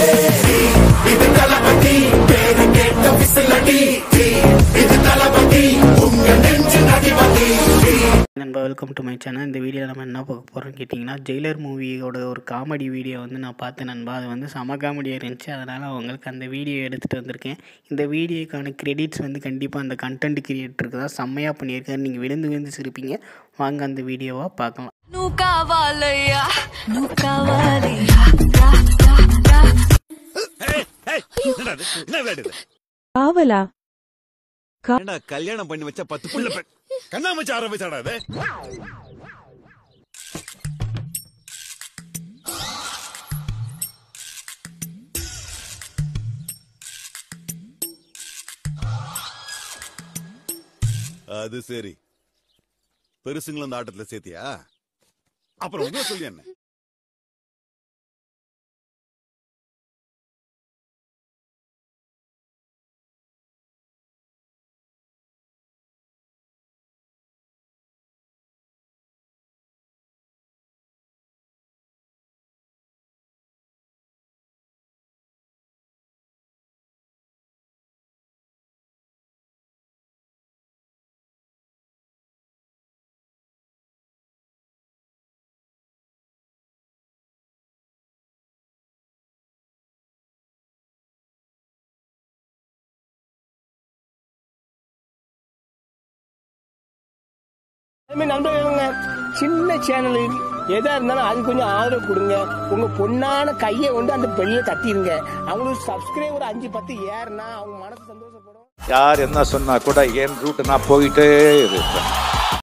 இது தளபதி பேரு கேட்ட விசிலடி இது தளபதி உங்க நெஞ்சு நடிபதி நண்பா வெல்கம் டு மை சேனல் இந்த வீடியோவில் நம்ம என்ன பார்க்க போகிறோம்னு கேட்டிங்கன்னா ஜெயிலர் மூவியோட ஒரு காமெடி வீடியோ வந்து நான் பார்த்தேன் நண்பா அது வந்து செம காமெடியாக இருந்துச்சு அதனால் அவங்களுக்கு அந்த வீடியோ எடுத்துகிட்டு வந்திருக்கேன் இந்த வீடியோக்கான கிரெடிட்ஸ் வந்து கண்டிப்பாக அந்த கண்டென்ட் கிரியேட்டருக்கு தான் செம்மையாக பண்ணியிருக்காரு நீங்கள் விழுந்து விழுந்து சிரிப்பீங்க வாங்க அந்த வீடியோவாக பார்க்கலாம் నువ్వు కావాలయ్యా నువ్వు కావాలయ్యా రా, రా, రా. என்ன வேடுது காவலா ஏண்டா கல்யாணம் பண்ணி வச்ச பத்து புள்ள பெண் கண்ணாமூச்சி ஆரம்பிச்சாடா அது அது சரி பெருசுங்களும் இந்த ஆட்டத்துல சேர்த்தியா அப்புறம் உங்களை சொல்லி என்ன அதுமாதிரி நண்பர்களுங்க சின்ன சேனல் எதா இருந்தாலும் அது கொஞ்சம் ஆதரவு கொடுங்க உங்க பொண்ணான கையை கொண்டு அந்த பெல்ல தட்டிடுங்க அவங்களுக்கு சப்ஸ்கிரைபர் அஞ்சு பத்து ஏறுனா அவங்க மனசு சந்தோஷப்படும் யார் என்ன சொன்னா கூட என் ரூட் நான் போயிட்டே இருப்பேன்